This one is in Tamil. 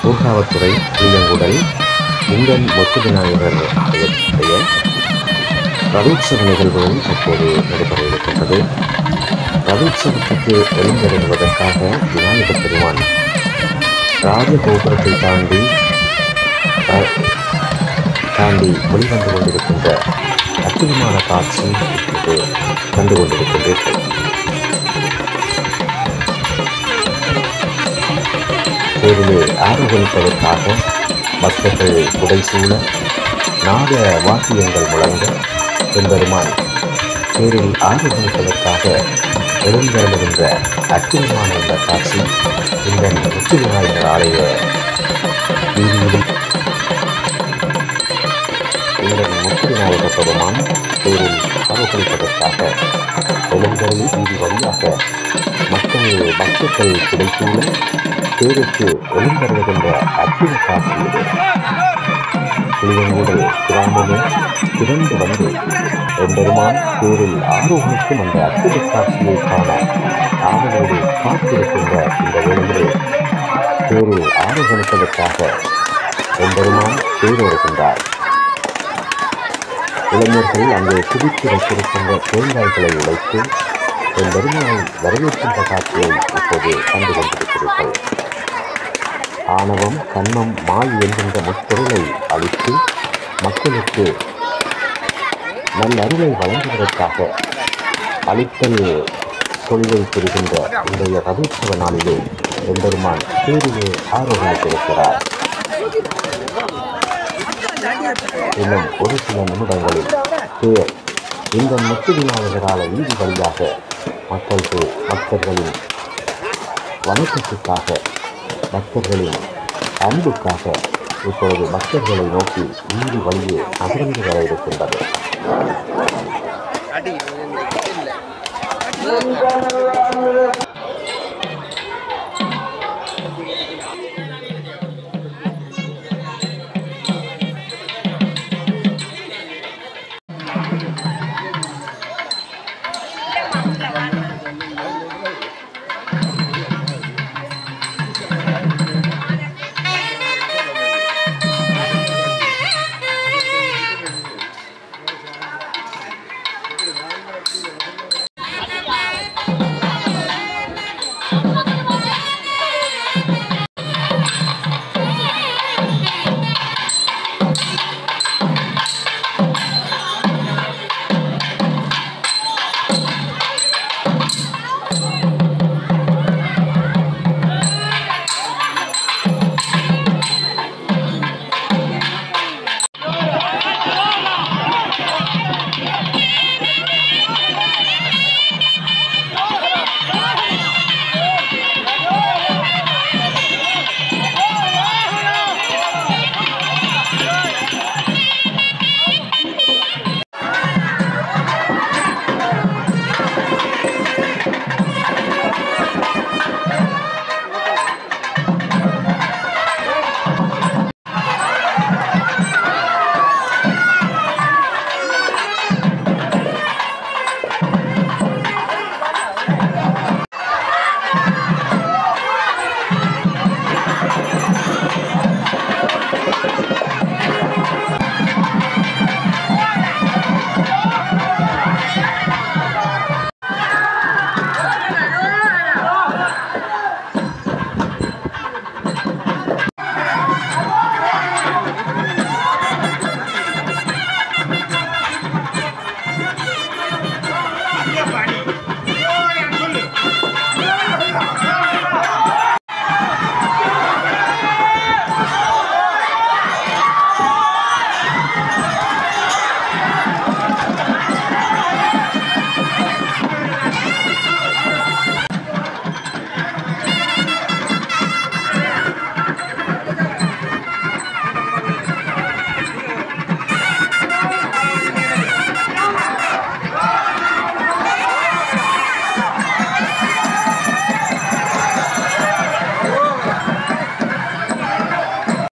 ஊர்காவத்துறை புளியங்குடல் உங்கள் முத்து விநாயகர் ஆலயத்துடைய ரதோற்சவ நிகழ்வுகள் இப்போது நடைபெற இருக்கின்றது ரதோற்சவத்துக்கு எழுந்தருள்வதற்காக விநாயகர் பெருமான் ராஜகோபுரத்தை தாண்டி ர- தாண்டி வெளிவந்து கொண்டிருக்கின்ற அற்புதமான காட்சி இப்போது கண்டு கொண்டிருக்கின்றீர்கள் தேரிலே ஆரோகணிப்பதற்காக பக்தர்கள் புடைசூழ நாத வாத்தியங்கள் முழங்க பெருமான் தேரில் ஆரோகணிப்பதற்காக எழுந்தருளுகின்ற அற்புதமான இந்த காட்சி இந்த முத்து விநாயகர் ஆலய வீதியிலும் இந்த முத்து விநாயகர் பெருமான் தேரில் ஆரோகணிப்பதற்காக எழுந்தருளி வீதி வழியாக மக்கள் பக்தர்கள் கிடைத்துள்ள தேருக்கு எழுந்தருளுகின்ற அற்புத காட்சி இது புளியங்கூடல் கிராமமே திறந்து வந்து எம்பெருமான் தேரில் ஆரோகணிக்கும் அந்த அற்புத காட்சியை காண ஆவலோடு காத்திருக்கின்ற இந்த வேளையிலே தேரில் ஆரோகணிப்பதற்காக எம்பெருமான் தேரோடுகின்றார் இளைஞர்கள் அங்கே குவித்து வைத்திருக்கின்ற தேங்காய்களை உடைத்து என் பெருமானை வரவேற்கின்ற காட்சியை இப்போது கண்டு கொண்டிருக்கிறீர்கள் ஆணவம் கன்மம் மாய் என்கின்ற முப்பொருளை அளித்து மக்களுக்கு நல்லறிவை வழங்குவதற்காக அளித்தல் கொள்கை பெறுகின்ற இன்றைய ரதோற்சவ நாளிலே எம்பெருமான் தேரிலே ஆரோகணித்திருக்கிறார் இன்னும் ஒரு சில நிமிடங்களில் தேர் இந்த முத்து விநாயகரால வீதி வழியாக மக்களுக்கு பக்தர்களின் வணக்கத்துக்காக பக்தர்களின் அன்புக்காக இப்பொழுது பக்தர்களை நோக்கி வீதி வழியே நகர்ந்து வர இருக்கின்றது அடி இல்லை